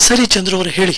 ಸರಿ ಚಂದ್ರ ಅವರು ಹೇಳಿ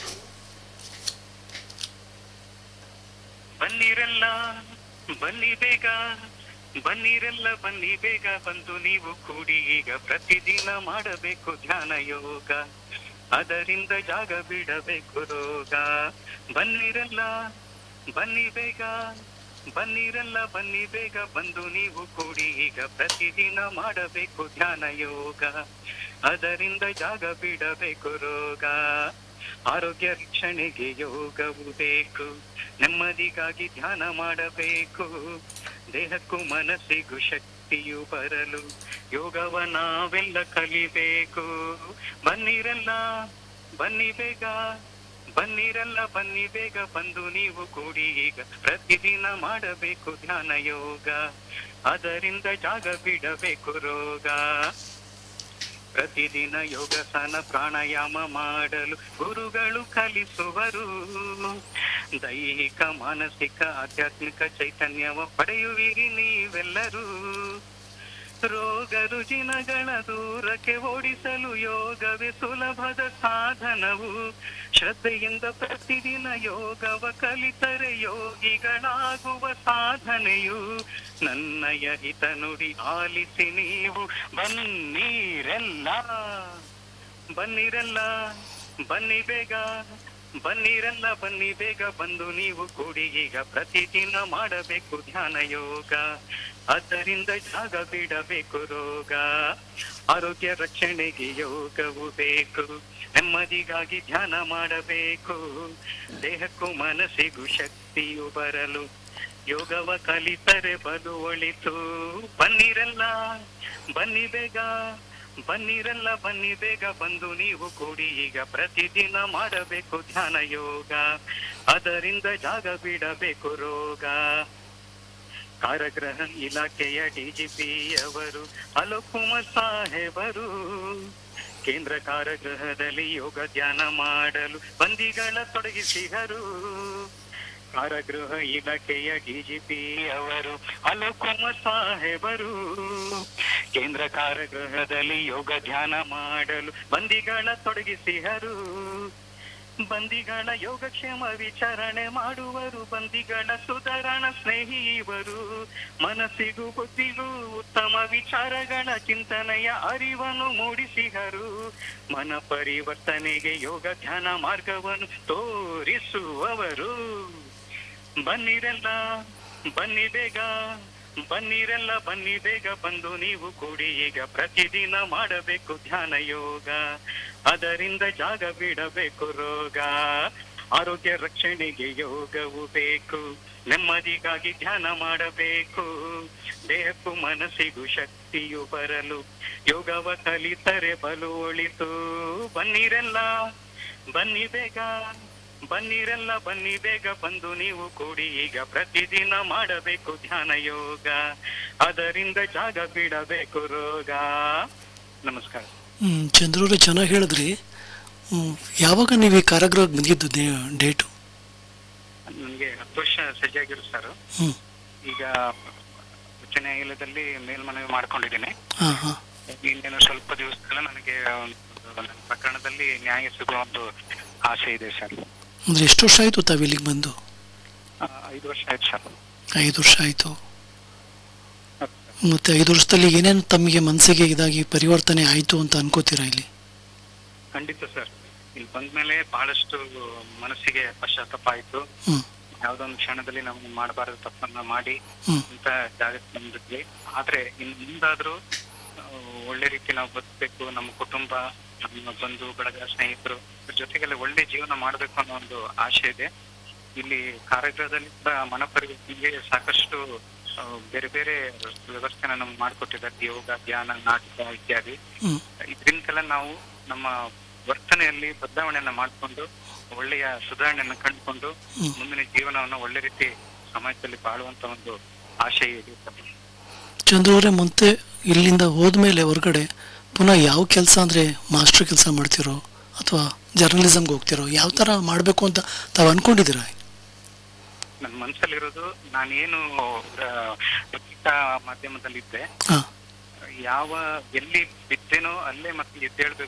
ಬನ್ನಿರಲ್ಲ ಬನ್ನಿ ಬೇಗ ಬನ್ನಿರಲ್ಲ ಬನ್ನಿ ಬೇಗ ಬಂದು ನೀವು ಕೂಡಿ ಈಗ ಪ್ರತಿದಿನ ಮಾಡಬೇಕು ಧ್ಯಾನ ಯೋಗ ಅದರಿಂದ ಜಾಗ ಬಿಡಬೇಕು ರೋಗ ಬನ್ನಿರಲ್ಲ ಬನ್ನಿ ಬೇಗ ಬನ್ನಿರಲ್ಲ ಬನ್ನಿ ಬೇಗ ಬಂದು ನೀವು ಕೂಡಿ ಈಗ ಪ್ರತಿದಿನ ಮಾಡಬೇಕು ಧ್ಯಾನ ಯೋಗ ಅದರಿಂದ ಜಾಗ ಬಿಡಬೇಕು ರೋಗ ಆರೋಗ್ಯ ರಕ್ಷಣೆಗೆ ಯೋಗವು ಬೇಕು ನೆಮ್ಮದಿಗಾಗಿ ಧ್ಯಾನ ಮಾಡಬೇಕು ದೇಹಕ್ಕೂ ಮನಸ್ಸಿಗೂ ಶಕ್ತಿಯು ಬರಲು ಯೋಗವ ನಾವೆಲ್ಲ ಕಲಿಬೇಕು ಬನ್ನಿರಲ್ಲ ಬನ್ನಿ ಬೇಗ ಬನ್ನಿರಲ್ಲ ಬನ್ನಿ ಬೇಗ ಬಂದು ನೀವು ಕೂಡಿ ಈಗ ಪ್ರತಿದಿನ ಮಾಡಬೇಕು ಧ್ಯಾನ ಯೋಗ ಅದರಿಂದ ಜಾಗ ಬಿಡಬೇಕು ರೋಗ ಪ್ರತಿದಿನ ಯೋಗಾಸನ ಪ್ರಾಣಾಯಾಮ ಮಾಡಲು ಗುರುಗಳು ಕಲಿಸುವರು ದೈಹಿಕ ಮಾನಸಿಕ ಆಧ್ಯಾತ್ಮಿಕ ಚೈತನ್ಯವ ಪಡೆಯುವಿರಿ ನೀವೆಲ್ಲರೂ ರೋಗ ರುಜಿನಗಳ ದೂರಕ್ಕೆ ಓಡಿಸಲು ಯೋಗವೇ ಸುಲಭದ ಸಾಧನವು ಶ್ರದ್ಧೆಯಿಂದ ಪ್ರತಿದಿನ ಯೋಗವ ಕಲಿತರೆ ಯೋಗಿಗಳಾಗುವ ಸಾಧನೆಯು ನನ್ನಯ ಹಿತ ನುಡಿ ಆಲಿಸಿ ನೀವು ಬನ್ನಿರೆಲ್ಲ ಬನ್ನಿರಲ್ಲ ಬನ್ನಿ ಬೇಗ ಬನ್ನಿರಲ್ಲ ಬನ್ನಿ ಬೇಗ ಬಂದು ನೀವು ಕೂಡಿ ಈಗ ಪ್ರತಿದಿನ ಮಾಡಬೇಕು ಧ್ಯಾನ ಯೋಗ ಅದರಿಂದ ಜಾಗ ಬಿಡಬೇಕು ರೋಗ ಆರೋಗ್ಯ ರಕ್ಷಣೆಗೆ ಯೋಗವು ಬೇಕು ನೆಮ್ಮದಿಗಾಗಿ ಧ್ಯಾನ ಮಾಡಬೇಕು ದೇಹಕ್ಕೂ ಮನಸ್ಸಿಗೂ ಶಕ್ತಿಯು ಬರಲು ಯೋಗವ ಕಲಿತರೆ ಬಲು ಒಳಿತು ಬನ್ನಿರಲ್ಲ ಬನ್ನಿ ಬೇಗ ಬನ್ನಿರಲ್ಲ ಬನ್ನಿ ಬೇಗ ಬಂದು ನೀವು ಕೂಡಿ ಈಗ ಪ್ರತಿದಿನ ಮಾಡಬೇಕು ಧ್ಯಾನ ಯೋಗ ಅದರಿಂದ ಜಾಗ ಬಿಡಬೇಕು ರೋಗ ಕಾರಾಗೃಹ ಇಲಾಖೆಯ ಡಿಜಿಪಿ ಅವರು ಅಲೋಕ್ ಕುಮಾರ್ ಸಾಹೇಬರು ಕೇಂದ್ರ ಕಾರಾಗೃಹದಲ್ಲಿ ಯೋಗ ಧ್ಯಾನ ಮಾಡಲು ಬಂದಿಗಳ ತೊಡಗಿಸಿದರು ಕಾರಾಗೃಹ ಇಲಾಖೆಯ ಡಿಜಿಪಿ ಅವರು ಅಲೋಕ್ ಕುಮಾರ್ ಸಾಹೇಬರು ಕೇಂದ್ರ ಕಾರಾಗೃಹದಲ್ಲಿ ಯೋಗ ಧ್ಯಾನ ಮಾಡಲು ಬಂದಿಗಳ ತೊಡಗಿಸಿದರು ಬಂದಿಗಳ ಯೋಗಕ್ಷೇಮ ವಿಚಾರಣೆ ಮಾಡುವರು ಬಂದಿಗಳ ಸುಧಾರಣ ಸ್ನೇಹಿ ಇವರು ಮನಸ್ಸಿಗೂ ಬುದ್ಧಿಗೂ ಉತ್ತಮ ವಿಚಾರಗಳ ಚಿಂತನೆಯ ಅರಿವನ್ನು ಮೂಡಿಸಿದರು ಮನ ಪರಿವರ್ತನೆಗೆ ಯೋಗ ಧ್ಯಾನ ಮಾರ್ಗವನ್ನು ತೋರಿಸುವವರು ಬನ್ನಿರಲ್ಲ ಬನ್ನಿ ಬೇಗ ಬನ್ನಿರಲ್ಲ ಬನ್ನಿ ಬೇಗ ಬಂದು ನೀವು ಕೂಡಿ ಈಗ ಪ್ರತಿದಿನ ಮಾಡಬೇಕು ಧ್ಯಾನ ಯೋಗ ಅದರಿಂದ ಜಾಗ ಬಿಡಬೇಕು ರೋಗ ಆರೋಗ್ಯ ರಕ್ಷಣೆಗೆ ಯೋಗವು ಬೇಕು ನೆಮ್ಮದಿಗಾಗಿ ಧ್ಯಾನ ಮಾಡಬೇಕು ದೇಹಕ್ಕೂ ಮನಸ್ಸಿಗೂ ಶಕ್ತಿಯು ಬರಲು ಯೋಗವ ಕಲಿತರೆ ಬಲು ಒಳಿತು ಬನ್ನಿರಲ್ಲ ಬನ್ನಿ ಬೇಗ ಬನ್ನಿರಲ್ಲ ಬನ್ನಿ ಬೇಗ ಬಂದು ನೀವು ಕೂಡಿ ಈಗ ಪ್ರತಿದಿನ ಮಾಡಬೇಕು ಧ್ಯಾನ ಯೋಗ ಅದರಿಂದ ಜಾಗ ಬಿಡಬೇಕು ರೋಗ ನಮಸ್ಕಾರ ಹ್ಮ್, ಚಂದ್ರ ಅವರೇ ಚೆನ್ನಾಗಿ ಹೇಳಿದ್ರಿ ಹ್ಮ್, ಯಾವಾಗ ನೀವು ಈ ಕಾರಾಗೃಹಕ್ಕೆ ಬಂದಿದ್ದು ಡೇಟು ನನಗೆ ಹತ್ತು ವರ್ಷ ಸಜ್ಜಾಗಿರು ಸರ್ ಹ್ಮ್ ಈಗ ಉಚ್ಚ ನ್ಯಾಯಾಲಯದಲ್ಲಿ ಮೇಲ್ಮನವಿ ಮಾಡ್ಕೊಂಡಿದ್ದೀನಿ ಹಾಂ ಹಾಂ ಇನ್ನೇನು ಸ್ವಲ್ಪ ದಿವಸದಲ್ಲ ನನಗೆ ಒಂದು ನನ್ನ ಪ್ರಕರಣದಲ್ಲಿ ನ್ಯಾಯ ಸಿಗುವ ಒಂದು ಆಸೆ ಇದೆ ಸರ್ ಅಂದರೆ ಎಷ್ಟು ವರ್ಷ ಆಯಿತು ತಾವು ಇಲ್ಲಿಗೆ ಬಂದು ಆ, ಐದು ವರ್ಷ ಆಯ್ತು ಸರ್ ಐದು ವರ್ಷ ಆಯಿತು ಮತ್ತು ಐದು ವರ್ಷದಲ್ಲಿ ಏನೇನು ತಮಗೆ ಮನಸ್ಸಿಗೆ ಇದಾಗಿ ಪರಿವರ್ತನೆ ಆಯಿತು ಅಂತ ಅನ್ಕೋತೀರಾ ಇಲ್ಲಿ ಖಂಡಿತ ಸರ್ ಇಲ್ಲಿ ಬಂದ್ಮೇಲೆ ಬಹಳಷ್ಟು ಮನಸ್ಸಿಗೆ ಪಶ್ಚಾತ್ತಾಪ ಆಯ್ತು ಹ್ಮ್ ಯಾವ್ದೊಂದು ಕ್ಷಣದಲ್ಲಿ ನಾವು ಮಾಡಬಾರದು ತಪ್ಪನ್ನ ಮಾಡಿ ಹ್ಮ್ ಅಂತ ಜಾಗಕ್ಕೆ ಬಂದಿದ್ವಿ ಆದ್ರೆ ಇನ್ ಮುಂದಾದ್ರೂ ಆ, ಒಳ್ಳೆ ರೀತಿ ನಾವು ಬದುಕಬೇಕು ನಮ್ಮ ಕುಟುಂಬ ನಮ್ಮ ಬಂಧು ಬಳಗ ಸ್ನೇಹಿತರು ಇವ್ರ ಜೊತೆಗೆಲ್ಲ ಒಳ್ಳೆ ಜೀವನ ಮಾಡ್ಬೇಕು ಅನ್ನೋ ಒಂದು ಆಶೆ ಇದೆ ಇಲ್ಲಿ ಕಾರಾಗೃಹದಲ್ಲಿ ಕೂಡ ಮನ ಪರಿವರ್ತನೆಗೆ ಸಾಕಷ್ಟು ಆ, ಬೇರೆ ಬೇರೆ ವ್ಯವಸ್ಥೆನ ನಮ್ಗೆ ಮಾಡಿಕೊಟ್ಟಿದ್ದಾರೆ ಯೋಗ ಧ್ಯಾನ ನಾಟಕ ಇತ್ಯಾದಿ ಹ್ಮ್ ಇದರಿಂದೆಲ್ಲ ನಾವು ನಮ್ಮ ವರ್ತನೆಯಲ್ಲಿ ಬದಲಾವಣೆಯನ್ನ ಮಾಡಿಕೊಂಡು ಒಳ್ಳೆಯ ಸುಧಾರಣೆಯನ್ನ ಕಂಡುಕೊಂಡು ಹ್ಮ್. ಮುಂದಿನ ಜೀವನವನ್ನ ಒಳ್ಳೆ ರೀತಿ ಸಮಾಜದಲ್ಲಿ ಬಾಳುವಂತ ಒಂದು ಆಶೆ ಇದೆ ಚಂದ್ರ ಅವರೇ ಮತ್ತೆ ಇಲ್ಲಿಂದ ಹೋದ್ಮೇಲೆ ಹೊರಗಡೆ ಪುನಃ ಯಾವ ಕೆಲಸ ಅಂದರೆ ಮಾಸ್ಟರ್ ಕೆಲಸ ಮಾಡ್ತಿರೋ ಅಥವಾ ಜರ್ನಲಿಸಮ್ಗೆ ಹೋಗ್ತಿರೋ ಯಾವ ಥರ ಮಾಡಬೇಕು ಅಂತ ತಾವು ಅನ್ಕೊಂಡಿದ್ದೀರಾ ನನ್ನ ಮನಸ್ಸಲ್ಲಿರೋದು ನಾನೇನು ಆ, ಪತ್ರಿಕಾ ಮಾಧ್ಯಮದಲ್ಲಿದ್ದೆ ಹಾಂ ಯಾವ ಎಲ್ಲಿ ಬಿದ್ದೇನೋ ಅಲ್ಲೇ ಮತ್ತೆ ಎದ್ದೇಳ್ಬೇಕು